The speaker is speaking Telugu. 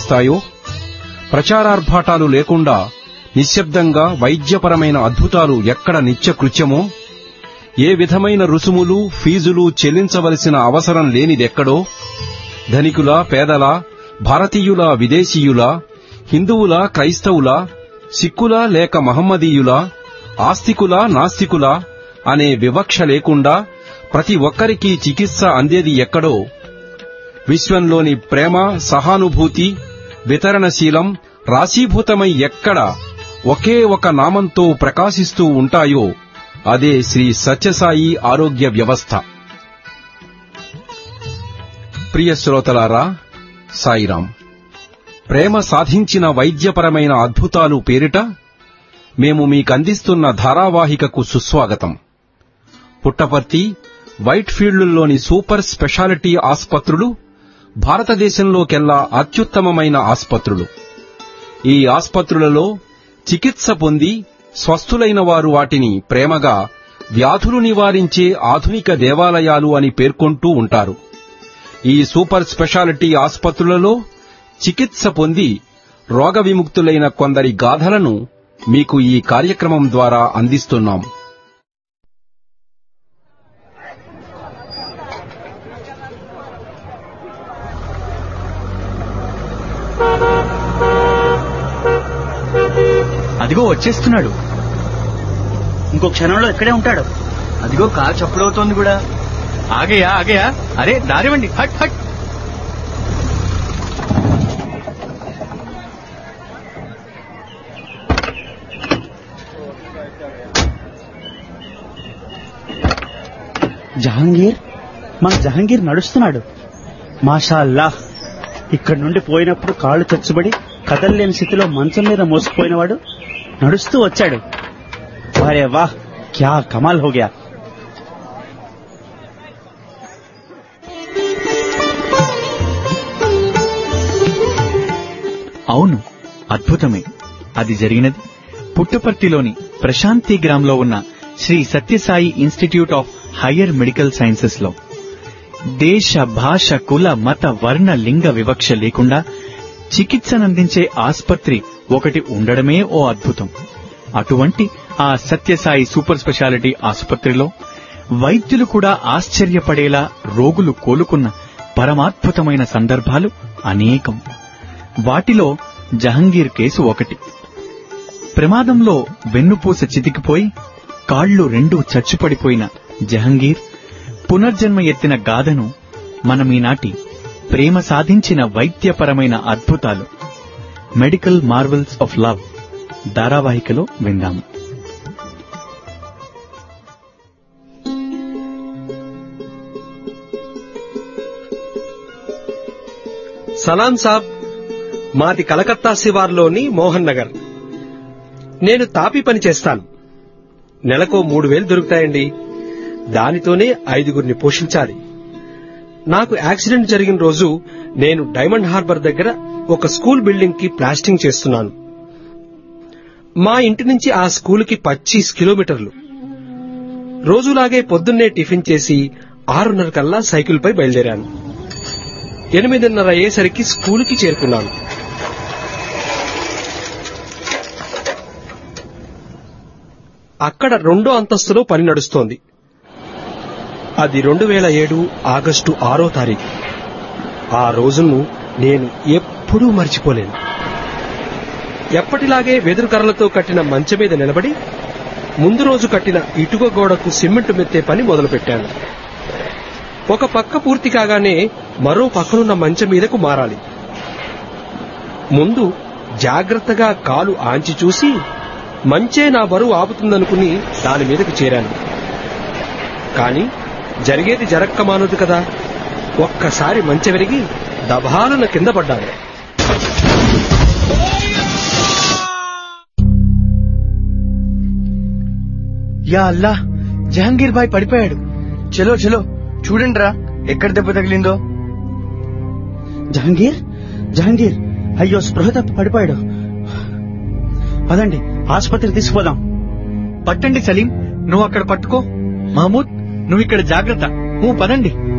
కనిపిస్తాయో ప్రచారార్భాటాలు లేకుండా నిశ్శబ్దంగా వైద్యపరమైన అద్భుతాలు ఎక్కడ నిత్యకృత్యమో ఏ విధమైన రుసుములు ఫీజులు చెల్లించవలసిన అవసరం లేనిదెక్కడో ధనికుల పేదల భారతీయుల విదేశీయుల హిందువుల క్రైస్తవుల సిక్కుల లేక మహమ్మదీయుల ఆస్తికుల నాస్తికుల అనే వివక్ష లేకుండా ప్రతి ఒక్కరికీ చికిత్స అందేది ఎక్కడో విశ్వంలోని ప్రేమ సహానుభూతి వితరణశీలం రాశీభూతమై ఎక్కడ ఒకే ఒక నామంతో ప్రకాశిస్తూ ఉంటాయో అదే శ్రీ సత్యసాయి ఆరోగ్య వ్యవస్థ ప్రియ శ్రోతలారా సాయిరాం ప్రేమ సాధించిన వైద్యపరమైన అద్భుతాలు పేరిట మేము మీకందిస్తున్న ధారావాహికకు సుస్వాగతం పుట్టపర్తి వైట్ ఫీల్డ్లోని సూపర్ స్పెషాలిటీ ఆస్పత్రులు భారతదేశంలోకెల్లా అత్యుత్తమమైన ఆస్పత్రులు ఈ ఆస్పత్రులలో చికిత్స పొంది స్వస్థులైన వారు వాటిని ప్రేమగా వ్యాధులు నివారించే ఆధునిక దేవాలయాలు అని పేర్కొంటూ ఉంటారు ఈ సూపర్ స్పెషాలిటీ ఆస్పత్రులలో చికిత్స పొంది రోగ విముక్తులైన కొందరి గాథలను మీకు ఈ కార్యక్రమం ద్వారా అందిస్తున్నాం అదిగో వచ్చేస్తున్నాడు ఇంకో క్షణంలో ఇక్కడే ఉంటాడు అదిగో కారు చప్పుడవుతోంది కూడా ఆగయా ఆగయా అరే దారివ్వండి హట్ హట్ జహాంగీర్ మన జహాంగీర్ నడుస్తున్నాడు మాషా అల్లాహ్ ఇక్కడి నుండి పోయినప్పుడు కాళ్ళు చచ్చుబడి కదలలేని స్థితిలో మంచం మీద మోసుకుపోయినవాడు నడుస్తూ వచ్చాడు వారే వాహ్ క్యా కమాల్ హో గయా అవును అద్భుతమే అది జరిగినది పుట్టపర్తిలోని ప్రశాంతి గ్రామ్లో ఉన్న Shri Sathya Sai institute of higher medical sciences లో దేశ భాష కుల మత వర్ణ లింగ వివక్ష లేకుండా చికిత్సనందించే ఆస్పత్రి ఒకటి ఉండడమే ఓ అద్భుతం అటువంటి ఆ సత్యసాయి సూపర్ స్పెషాలిటీ ఆసుపత్రిలో వైద్యులు కూడా ఆశ్చర్యపడేలా రోగులు కోలుకున్న పరమాద్భుతమైన సందర్భాలు అనేకం వాటిలో జహంగీర్ కేసు ఒకటి ప్రమాదంలో వెన్నుపూస చితికిపోయి కాళ్లు రెండూ చచ్చుపడిపోయిన జహంగీర్ పునర్జన్మ ఎత్తిన గాథను మనమీనాటి ప్రేమ సాధించిన వైద్యపరమైన అద్భుతాలు మెడికల్ మార్వెల్స్ ఆఫ్ లవ్ ధారావాహికలో విందాము సలాం సాబ్ మాది కలకత్తా శివార్లోని మోహన్ నగర్ నేను తాపి పని చేస్తాను నెలకో మూడు వేలు దొరుకుతాయండి దానితోనే ఐదుగురిని పోషించాలి నాకు యాక్సిడెంట్ జరిగిన రోజు నేను డైమండ్ హార్బర్ దగ్గర ఒక స్కూల్ బిల్డింగ్ కి ప్లాస్టింగ్ చేస్తున్నాను మా ఇంటి నుంచి ఆ స్కూలుకి పచ్చీస్ కిలోమీటర్లు రోజులాగే పొద్దున్నే టిఫిన్ చేసి ఆరున్నర కల్లా సైకిల్పై బయలుదేరాను ఎనిమిదిన్నర అయ్యేసరికి స్కూలుకి చేరుకున్నాను అక్కడ రెండో అంతస్తులో పని నడుస్తోంది అది రెండు వేల ఏడు ఆగస్టు ఆరో తారీఖు ఆ రోజును నేను ఎప్పుడూ మర్చిపోలేను ఎప్పటిలాగే వెదురు కర్రలతో కట్టిన మంచం మీద నిలబడి ముందు రోజు కట్టిన ఇటుక గోడకు సిమెంట్ మెత్తే పని మొదలుపెట్టాను ఒక పక్క పూర్తి కాగానే మరో పక్కనున్న మంచం మీదకు మారాలి ముందు జాగ్రత్తగా కాలు ఆంచి చూసి మంచే నా బరువు ఆపుతుందనుకుని దాని మీదకు చేరాను కాని జరిగేది జరక్క మానదు కదా ఒక్కసారి మంచె విరిగి దబాలన కింద పడ్డాను యా అల్లా జహంగీర్ భాయ్ పడిపోయాడు చలో చలో చూడండి రా ఎక్కడ దెబ్బ తగిలిందో జహంగీర్ జహంగీర్ అయ్యో స్పృహ తప్పి పడిపోయాడు పదండి ఆసుపత్రికి తీసుకుపోదాం పట్టండి సలీం నువ్వు అక్కడ పట్టుకో మహమూద్ నువ్వు ఇక్కడ జాగ్రత్త నువ్వు పదండి